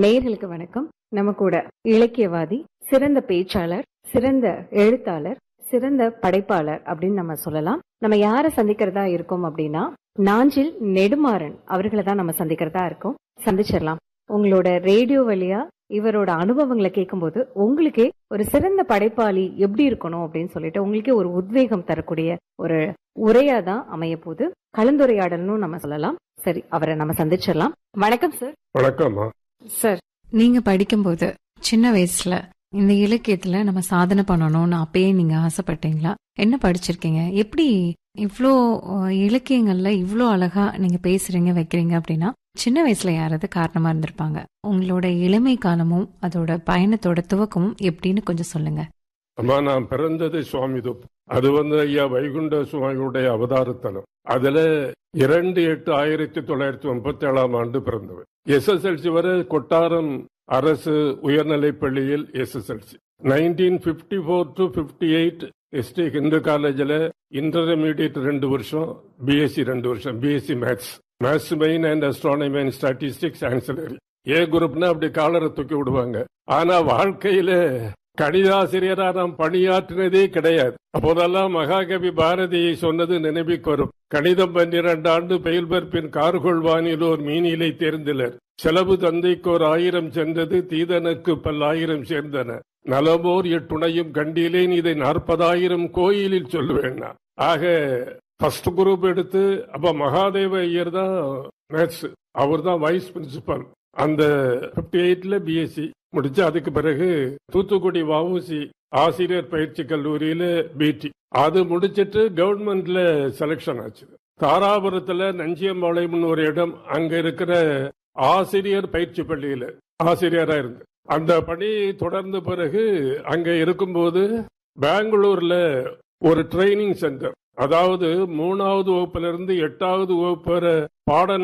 நேயர்களுக்கு வணக்கம் நம்ம கூட இலக்கியவாதி சிறந்த பேச்சாளர் சிறந்த எழுத்தாளர் சிறந்த படைப்பாளர் அப்படின்னு நம்ம சொல்லலாம் நம்ம யாரை சந்திக்கிறதா இருக்கோம் அப்படின்னா நாஞ்சில் நெடுமாறன் அவர்களை தான் நம்ம சந்திக்கிறதா இருக்கோம் சந்திச்சிடலாம் உங்களோட ரேடியோ வழியா இவரோட அனுபவங்களை கேட்கும்போது உங்களுக்கே ஒரு சிறந்த படைப்பாளி எப்படி இருக்கணும் அப்படின்னு சொல்லிட்டு உங்களுக்கே ஒரு உத்வேகம் தரக்கூடிய ஒரு உரையா தான் அமைய போகுது கலந்துரையாடல்னு நம்ம சொல்லலாம் சரி அவரை நம்ம சந்திச்சிடலாம் வணக்கம் சார் வணக்கம்மா சார் நீங்க படிக்கும்போது சின்ன வயசுல இந்த இலக்கியத்துல நம்ம சாதனை பண்ணணும்னு அப்பயே நீங்க ஆசைப்பட்டீங்களா என்ன படிச்சிருக்கீங்க எப்படி இவ்ளோ அஹ், இலக்கியங்கள்ல இவ்ளோ அழகா நீங்க பேசுறீங்க வைக்கிறீங்க அப்படின்னா சின்ன வயசுல யாராவது காரணமா இருந்திருப்பாங்க உங்களோட இளமை காலமும் அதோட பயணத்தோட துவக்கமும் எப்படின்னு கொஞ்சம் சொல்லுங்க அம்மா நான் பிறந்தது சுவாமிதுப் அது வந்து ஐயா வைகுண்ட சுவாமியுடைய அவதாரத்தலம் அதுல இரண்டு எட்டு ஆயிரத்தி தொள்ளாயிரத்தி முப்பத்தி ஏழாம் ஆண்டு பிறந்தவர் எஸ்எஸ்எல்சி வரை கொட்டாரம் அரசு உயர்நிலைப் பள்ளியில் SSLC nineteen fifty four to fifty eight ST Hindu காலேஜில் இன்டர்மீடியட் ரெண்டு வருஷம் பிஎஸ்சி ரெண்டு வருஷம் BSc maths maths main and astronomy and statistics ancillary A குரூப்னா அப்படி காலரை தூக்கி விடுவாங்க ஆனா வாழ்க்கையில கணிதாசிரியரா நாம் பணியாற்றினதே கிடையாது அப்போதெல்லாம் மகாகவி பாரதியை சொன்னது நினைவுக்கு வரும் கணிதம் பன்னிரண்டு ஆண்டு பெயல்பர் பின் கார்கொள்வானில் ஓர் மீனிலை தேர்ந்தலர் செலவு தந்தைக்கோர் ஆயிரம் சென்றது தீதனுக்கு பல்லாயிரம் சேர்ந்தன நலமோர் எட்டுணையும் கண்டிலேன் இதை நாற்பதாயிரம் கோயிலில் சொல்லுவேன் நான். ஆக ஃபர்ஸ்ட் குரூப் எடுத்து அப்ப மகாதேவ ஐயர் தான் மேத்ஸ் அவர் தான் வைஸ் பிரின்சிபல் அந்த பிப்டி எயிட்ல பிஎஸ்சி முடிச்சு அதுக்கு பிறகு தூத்துக்குடி வஉசி ஆசிரியர் பயிற்சி கல்லூரியில பிடி அது முடிச்சிட்டு கவர்மெண்ட்ல செலக்ஷன் ஆச்சு தாராபுரத்துல நஞ்சியம்பாளையம்னு ஒரு இடம் அங்க இருக்கிற ஆசிரியர் பயிற்சி பள்ளியில ஆசிரியரா இருந்து அந்த பணி தொடர்ந்த பிறகு அங்க இருக்கும்போது பெங்களூர்ல ஒரு ட்ரைனிங் சென்டர் அதாவது மூணாவது வகுப்புல இருந்து எட்டாவது வகுப்பு வரை பாட